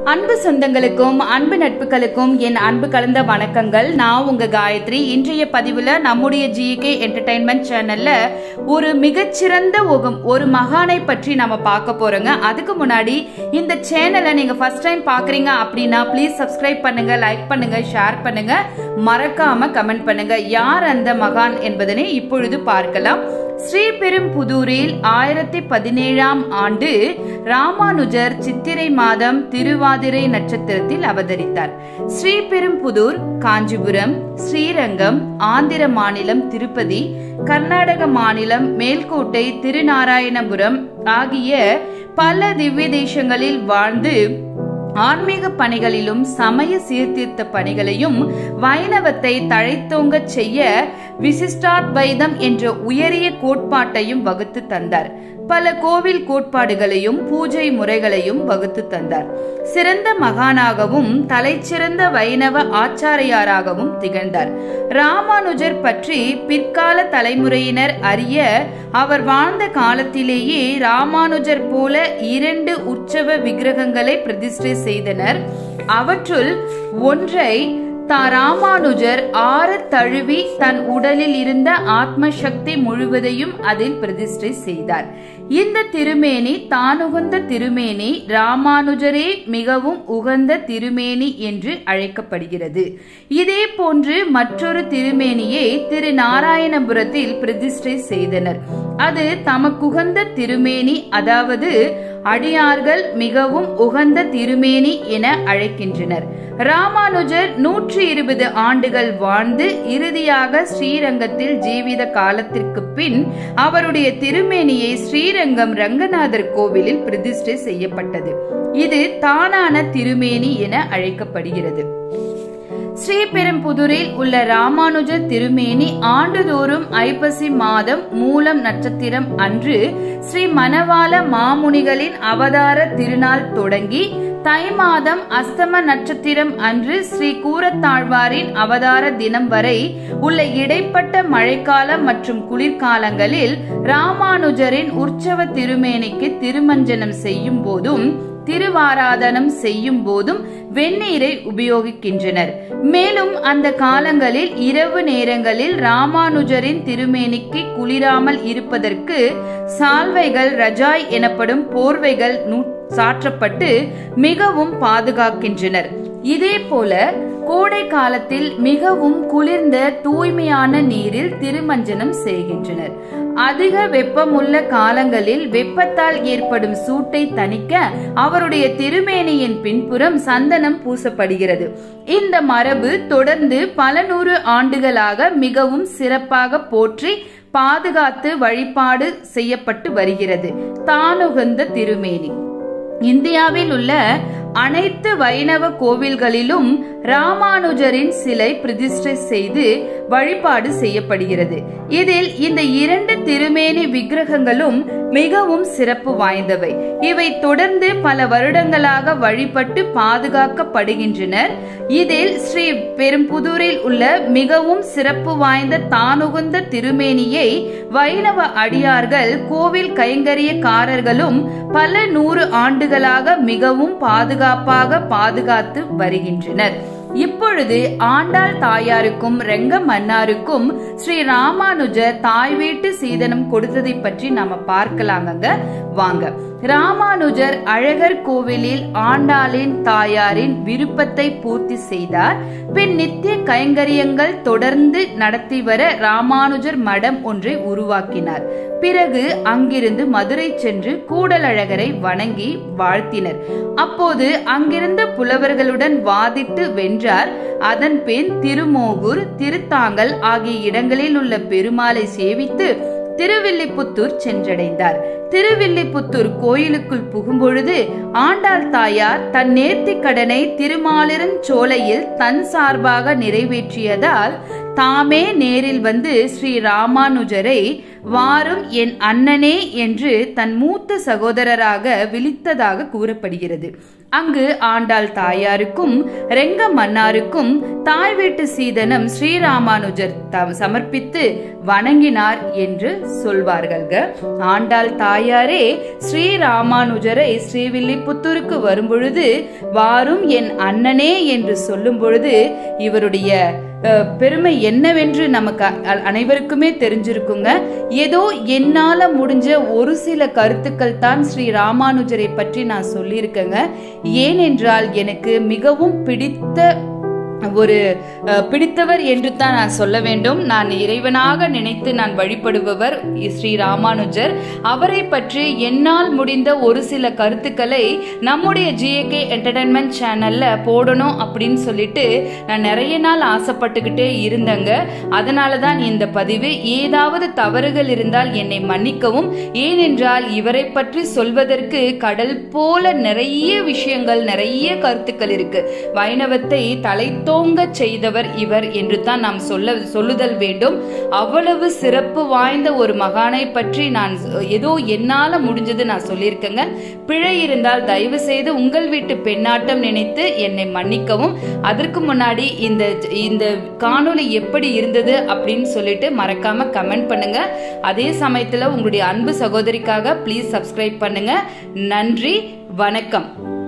அன்பு சொந்தங்களுக்கும் அன்பு நட்புகளுக்கும் என் அன்பு கலந்த வணக்கங்கள் நான் உங்க காயத்ரி இன்றைய பதிவுல நம்முடைய ஜிகே என்டர்டைன்மெண்ட் சேனல்ல ஒரு மிகச்சிறந்த ஒரு ஒரு மகானை பற்றி நம்ம பார்க்க போறோங்க அதுக்கு முன்னாடி இந்த சேனலை நீங்க ஃபர்ஸ்ட் டைம் பாக்குறீங்க அப்படின்னா ப்ளீஸ் சப்ஸ்கிரைப் பண்ணுங்க லைக் பண்ணுங்க ஷேர் பண்ணுங்க மறக்காம கமெண்ட் பண்ணுங்க யார் அந்த மகான் என்பதனை இப்பொழுது பார்க்கலாம் ஸ்ரீபெரும்புதூரில் ஆயிரத்தி பதினேழாம் ஆண்டு ராமானுஜர் சித்திரை மாதம் திருவாதிரை நட்சத்திரத்தில் அவதரித்தார் ஸ்ரீபெரும்புதூர் காஞ்சிபுரம் ஸ்ரீரங்கம் ஆந்திர மாநிலம் திருப்பதி கர்நாடக மாநிலம் மேல்கோட்டை திருநாராயணபுரம் ஆகிய பல திவ்ய தேசங்களில் வாழ்ந்து ஆன்மீக பணிகளிலும் சமய சீர்திருத்த பணிகளையும் வைணவத்தை தழைத்தோங்கச் செய்ய விசிஷ்டாத்வைதம் என்ற உயரிய கோட்பாட்டையும் வகுத்து தந்தார் பல கோவில் கோட்பாடுகளையும் பூஜை முறைகளையும் வகுத்து தந்தார் சிறந்த மகானாகவும் தலைச்சிறந்த வைணவ ஆச்சாரியாராகவும் திகழ்ந்தார் ராமானுஜர் பற்றி பிற்கால தலைமுறையினர் அறிய அவர் வாழ்ந்த காலத்திலேயே ராமானுஜர் போல இரண்டு உற்சவ விக்கிரகங்களை பிரதிஷ்டை செய்தனர் அவற்றுள் ஒன்றை தா ராமானுஜர் ஆற தழுவி தன் உடலில் இருந்த ஆத்ம சக்தி முழுவதையும் அதில் பிரதிஷ்டை செய்தார் இந்த திருமேனி தானுகந்த திருமேனி ராமானுஜரே மிகவும் உகந்த திருமேனி என்று அழைக்கப்படுகிறது இதே போன்று மற்றொரு திருமேனியை திரு நாராயணபுரத்தில் பிரதிஷ்டை செய்தனர் அது தமக்குகந்த திருமேனி அதாவது அடியார்கள் மிகவும் உகந்த திருமேனி என அழைக்கின்றனர் ராமானுஜர் நூற்றி இருபது ஆண்டுகள் வாழ்ந்து இறுதியாக ஸ்ரீரங்கத்தில் ஜீவித காலத்திற்கு பின் அவருடைய திருமேனியை ஸ்ரீரங்கம் ரங்கநாதர் கோவிலில் பிரதிஷ்டை செய்யப்பட்டது இது தானான திருமேனி என அழைக்கப்படுகிறது ஸ்ரீபெரும்புதூரில் உள்ள ராமானுஜ திருமேனி ஆண்டுதோறும் ஐப்பசி மாதம் மூலம் நட்சத்திரம் அன்று ஸ்ரீ மணவாள மாமுனிகளின் அவதார திருநாள் தொடங்கி தை மாதம் அஸ்தம நட்சத்திரம் அன்று ஸ்ரீ கூரத்தாழ்வாரின் அவதார தினம் வரை உள்ள இடைப்பட்ட மழைக்காலம் மற்றும் குளிர்காலங்களில் ராமானுஜரின் உற்சவ திருமேனிக்கு திருமஞ்சனம் செய்யும் போதும் திருவாராதனம் செய்யும் போதும் வெந்நீரை உபயோகிக்கின்றனர் மேலும் அந்த காலங்களில் இரவு நேரங்களில் ராமானுஜரின் திருமேனிக்கு குளிராமல் இருப்பதற்கு சால்வைகள் ரஜாய் எனப்படும் போர்வைகள் சாற்றப்பட்டு மிகவும் பாதுகாக்கின்றனர் இதே போல கோடை காலத்தில் மிகவும் குளிர்ந்த தூய்மையான நீரில் திருமஞ்சனம் செய்கின்றனர் அதிக வெப்பமுள்ள காலங்களில் வெப்பத்தால் ஏற்படும் சூட்டை தணிக்க அவருடைய திருமேனியின் பின்புறம் சந்தனம் பூசப்படுகிறது இந்த மரபு தொடர்ந்து பல நூறு ஆண்டுகளாக மிகவும் சிறப்பாக போற்றி பாதுகாத்து வழிபாடு செய்யப்பட்டு வருகிறது தானுகந்த திருமேனி இந்தியாவில் உள்ள அனைத்து வைணவ கோவில்களிலும் ராமானுஜரின் சிலை பிரதிஷ்டை செய்து வழிபாடு செய்யப்படுகிறது இதில் இந்த இரண்டு திருமேனி விக்கிரகங்களும் மிகவும் சிறப்பு வாய்ந்தவை இவை தொடர்ந்து பல வருடங்களாக வழிபட்டு பாதுகாக்கப்படுகின்றனர் இதில் ஸ்ரீ பெரும்புதூரில் உள்ள மிகவும் சிறப்பு வாய்ந்த தானுகுந்த திருமேனியை வைணவ அடியார்கள் கோவில் கைங்கரியக்காரர்களும் பல நூறு ஆண்டுகளாக மிகவும் பாதுகாப்பாக பாதுகாத்து வருகின்றனர் இப்பொழுது ஆண்டாள் தாயாருக்கும் ரெங்க மன்னாருக்கும் ஸ்ரீ ராமானுஜர் தாய் வீட்டு சீதனம் கொடுத்ததை பற்றி நாம பார்க்கலாங்க வாங்க ராமானுஜர் அழகர் கோவிலில் ஆண்டாளின் தாயாரின் விருப்பத்தை பூர்த்தி செய்தார் பின் நித்திய கைங்கரியங்கள் தொடர்ந்து நடத்தி வர ராமானுஜர் மடம் ஒன்றை உருவாக்கினார் பிறகு அங்கிருந்து மதுரை சென்று கூடலழகரை வணங்கி வாழ்த்தினர் அப்போது அங்கிருந்த புலவர்களுடன் வாதிட்டு வென்றார் அதன் பின் திருமோகூர் திருத்தாங்கல் ஆகிய இடங்களில் உள்ள பெருமாளை சேவித்து திருவில்லிபுத்தூர் சென்றடைந்தார் திருவில்லிபுத்தூர் கோயிலுக்குள் புகும்பொழுது ஆண்டாள் தாயார் தன் நேர்த்திக் கடனை திருமாலிரன் சோலையில் தன் சார்பாக நிறைவேற்றியதால் தாமே நேரில் வந்து ஸ்ரீ ராமானுஜரை வாரும் என் அண்ணனே என்று தன் மூத்த சகோதரராக விழித்ததாக கூறப்படுகிறது அங்கு ஆண்டாள் தாயாருக்கும் ரெங்க மன்னாருக்கும் தாய் வீட்டு சீதனம் ஸ்ரீராமானுஜர் சமர்ப்பித்து வணங்கினார் என்று சொல்வார்கள் ஆண்டாள் தாய் தாயாரே ஸ்ரீ ராமானுஜரை ஸ்ரீவில்லிபுத்தூருக்கு வரும்பொழுது வாரும் என் அண்ணனே என்று சொல்லும் பொழுது இவருடைய அஹ், பெருமை என்னவென்று நமக்கு அ- அனைவருக்குமே தெரிஞ்சிருக்குங்க ஏதோ என்னால முடிஞ்ச ஒரு சில கருத்துக்கள் தான் ஸ்ரீ ராமானுஜரை பற்றி நான் சொல்லியிருக்கேங்க ஏனென்றால் எனக்கு மிகவும் பிடித்த ஒரு அஹ், பிடித்தவர் என்று தான் நான் சொல்ல வேண்டும் நான் இறைவனாக நினைத்து நான் வழிபடுபவர் ஸ்ரீ ராமானுஜர் அவரை பற்றி என்னால் முடிந்த ஒரு சில கருத்துக்களை நம்முடைய ஜிஏகே என்டர்டைன்மெண்ட் சேனல்ல போடணும் அப்படின்னு சொல்லிட்டு நான் நிறைய நாள் ஆசைப்பட்டுக்கிட்டே இருந்தேங்க அதனால தான் இந்த பதிவு ஏதாவது தவறுகள் இருந்தால் என்னை மன்னிக்கவும் ஏனென்றால் இவரை பற்றி சொல்வதற்கு கடல் போல நிறைய விஷயங்கள் நிறைய கருத்துக்கள் இருக்கு வைணவத்தை தலைத்தோங்க செய்தவர் இவர் என்று தான் நாம் சொல்ல சொல்லுதல் வேண்டும் அவ்வளவு சிறப்பு வாய்ந்த ஒரு மகானை பற்றி நான் ஏதோ என்னால முடிஞ்சது நான் சொல்லியிருக்கேங்க பிழை இருந்தால் தயவு செய்து உங்கள் வீட்டு பெண்ணாட்டம் நினைத்து என்னை மன்னிக்கவும் அதற்கு முன்னாடி இந்த இந்த காணொளி எப்படி இருந்தது அப்படின்னு சொல்லிட்டு மறக்காம கமெண்ட் பண்ணுங்க அதே சமயத்துல உங்களுடைய அன்பு சகோதரிக்காக ப்ளீஸ் சப்ஸ்கிரைப் பண்ணுங்க நன்றி வணக்கம்